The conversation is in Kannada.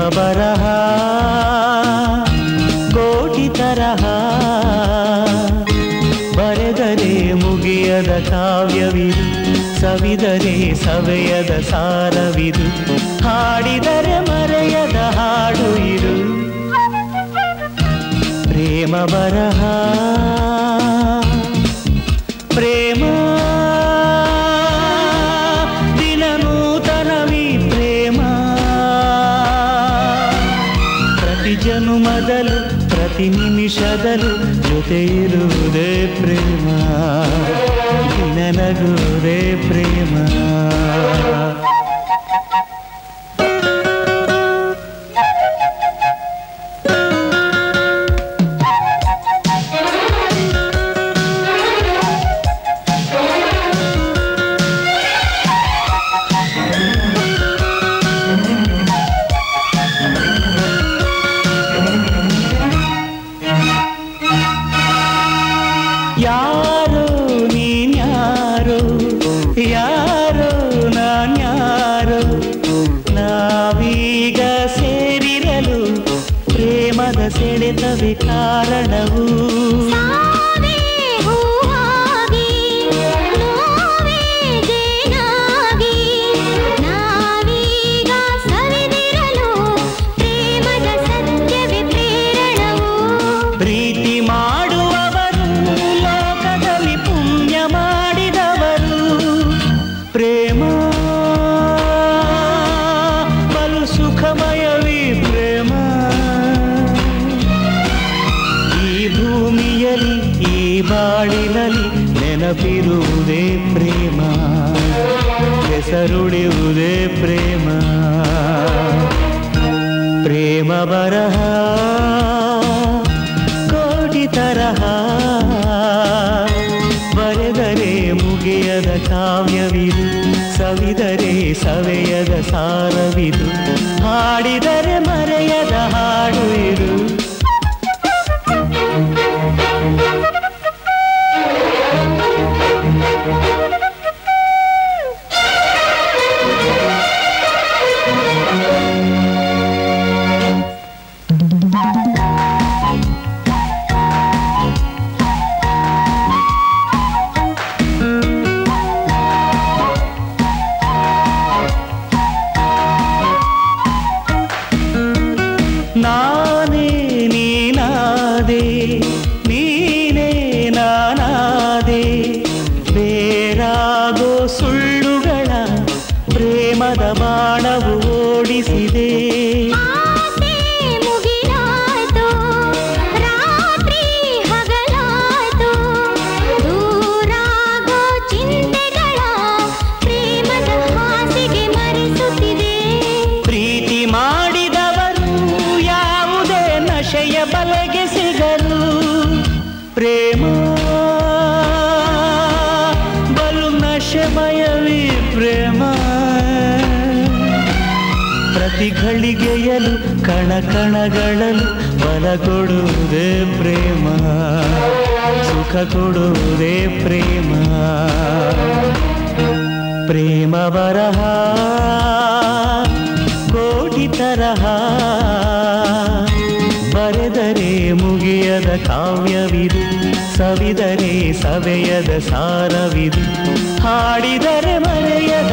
ಬರಹ ಕೋಟಿ ತರಹ ಬರೆದರೆ ಮುಗಿಯದ ಕಾವ್ಯವಿದು ಸವಿದರೆ ಸವೆಯದ ಸಾರವಿದು ಹಾಡಿದರೆ ಮರೆಯದ ಹಾಡು ಇದು ಪ್ರೇಮ ಬರಹ ಪ್ರೇಮ ದಿನ ನೂತನವಿ ಪ್ರೇಮ ಪ್ರತಿ ಜನುಮದಲು ಪ್ರತಿ ನಿಮಿಷದಲು ಜೊತೆ ಇರುವುದೇ ಪ್ರೇಮ ದಿನ ನಗುವುದೇ ಪ್ರೇಮ ಯಾರೋ ನೀನ್ಯಾರೋ ಯಾರೋ ನಾನ್ಯಾರೋ ನಾವೀಗ ಸೇರಿರಲು ಪ್ರೇಮದ ಸೆಳೆತವೇ ಕಾರಣವು ಸಾವೇ ಹೂವಾಗಿ ನೋವೇ ಜೇನಾಗಿ ನಾವೀಗ ಸವಿದಿರಲು ಪ್ರೇಮದ ಸತ್ಯವೇ ಪ್ರೇರಣವು ಪ್ರೀತಿ ಮಾಡುವವರು ಲೋಕದಲ್ಲಿ ಪುಣ್ಯ ಮಾಡಿದವರು ಪ್ರೇಮ ಬಲು ಸುಖಮಯವೀ ಪ್ರೇಮ ಈ ಭೂಮಿಯಲ್ಲಿ ಈ ಬಾಳಿನಲ್ಲಿ ನೆನಪಿರುವುದೇ ಪ್ರೇಮ ಹೆಸರುಳಿಯುವುದೇ ಪ್ರೇಮ ಪ್ರೇಮ ಬರಹ ಕೋಟಿ ತರಹ ಬರೆದರೆ ಮುಗಿಯದ ಕಾವ್ಯವಿದು ಸವಿದರೆ ಸವೆಯದ ಸಾರವಿದು ಹಾಡಿದರೆ ಮರೆಯದ ಹಾಡು ಇದು ನಾನೇ ನೀನಾದೆ ನೀನೇ ನಾನಾದೆ ಬೇರಾಗೋ ಸುಳ್ಳುಗಳ ಪ್ರೇಮದ ಬಾಣವು ಓಡಿಸಿದೆ ಆಸೆ ಮುಗಿಲಾಯ್ತು ರಾತ್ರಿ ಹಗಲಾಯ್ತು ದೂರಾಗೋ ಚಿಂತೆಗಳ ಪ್ರೇಮದ ಹಾಸಿಗೆ ಮರೆಸುತ್ತಿದೆ ಪ್ರೀತಿ ಮಾಡಿದವರು ಯಾವುದೇ ನಶೆಯ ಬಲೆಗೆ ಸಿಗರು ಪ್ರೇಮ ಬಲು ನಶೆಮಯವೀ ಪ್ರೇಮ ಪ್ರತಿ ಘಳಿಗೆಯಲು ಕಣ ಕಣಗಳಲು ಬಲ ಕೊಡುವುದೇ ಪ್ರೇಮ ಸುಖ ಕೊಡುವುದೇ ಪ್ರೇಮ ಪ್ರೇಮ ಬರಹ ಕೋಟಿ ತರಹ ಬರೆದರೆ ಮುಗಿಯದ ಕಾವ್ಯವಿದು ಸವಿದರೆ ಸವೆಯದ ಸಾರವಿದು ಹಾಡಿದರೆ ಮರೆಯದ